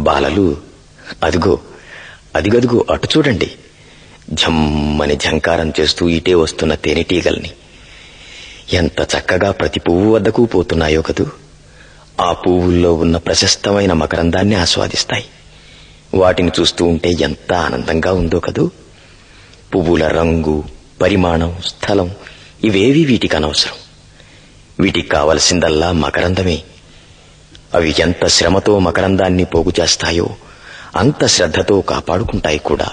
బాలలు అదిగో అదిగదిగో అటు చూడండి ఝమ్మని ఝంకారం చేస్తూ ఇటే వస్తున్న తేనెటీగల్ని ఎంత చక్కగా ప్రతి పువ్వు వద్దకు పోతున్నాయో కదూ ఆ పువ్వుల్లో ఉన్న ప్రశస్తమైన మకరందాన్ని ఆస్వాదిస్తాయి వాటిని చూస్తూ ఉంటే ఎంత ఆనందంగా ఉందో కదూ పువ్వుల రంగు పరిమాణం స్థలం ఇవేవి వీటికి అనవసరం వీటికి కావలసిందల్లా మకరందమే అవి ఎంత శ్రమతో మకరందాన్ని పోగు చేస్తాయో అంత శ్రద్ధతో కాపాడుకుంటాయి కూడా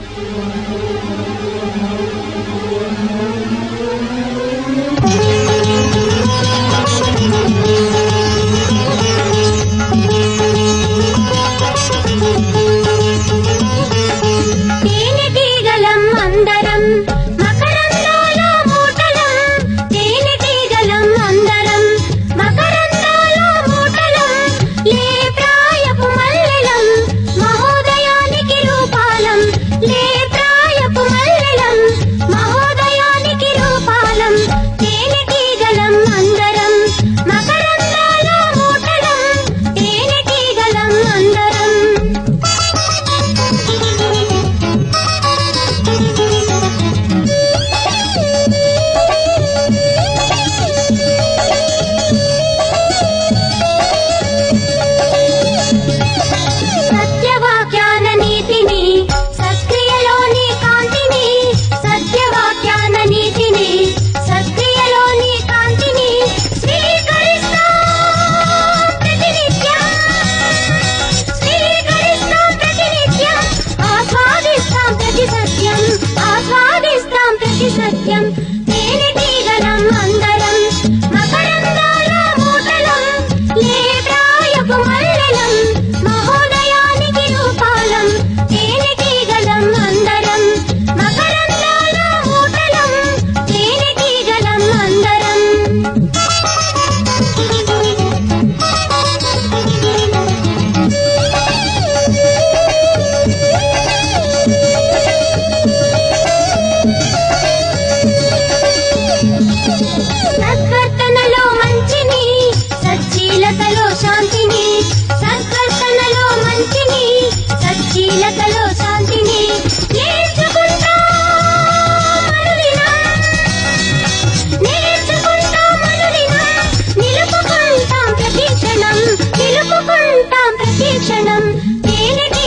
తేనెటీగలం అందరం మకరందాల మూటలం తేనెటీగలం అందరం మకరందాల మూటలం లే ప్రాయపు మల్లెలం మహోదయానికి రూపాలం లే ప్రాయపు మల్లెలం మహోదయానికి రూపాలం తేనెటీగలం అందరం మకరందాల మూటలం తేనెటీగలం అందరం సత్యవాక్యాన నీతిని సత్క్రియలోని కాంతిని సత్యవాక్యాన నీతిని సత్క్రియలోని కాంతిని స్వీకరిస్తాం ప్రతినిత్యం స్వీకరిస్తాం ప్రతినిత్యం ఆస్వాదిస్తాం ప్రతి సత్యం ఆస్వాదిస్తాం ప్రతి సత్యం తేనెటీగలం అందరం మకరందాల మూటలం లే ప్రాయపు మల్లెలం మహోదయానికి రూపాలం తేనెటీగలం అందరం మకరందాల మూటలం తేనెటీగలం అందరం సద్వర్తనలో మంచిని సచ్చీలతలో శాంతిని సద్వర్తనలో మంచిని సచ్చీలతలో శాంతిని నేర్చుకుంటాం అనుదినం. నేర్చుకుంటాం అనుదినం. నిలుపుకుంటాం ప్రతి క్షణం నిలుపుకుంటాం ప్రతి క్షణం తేనెటి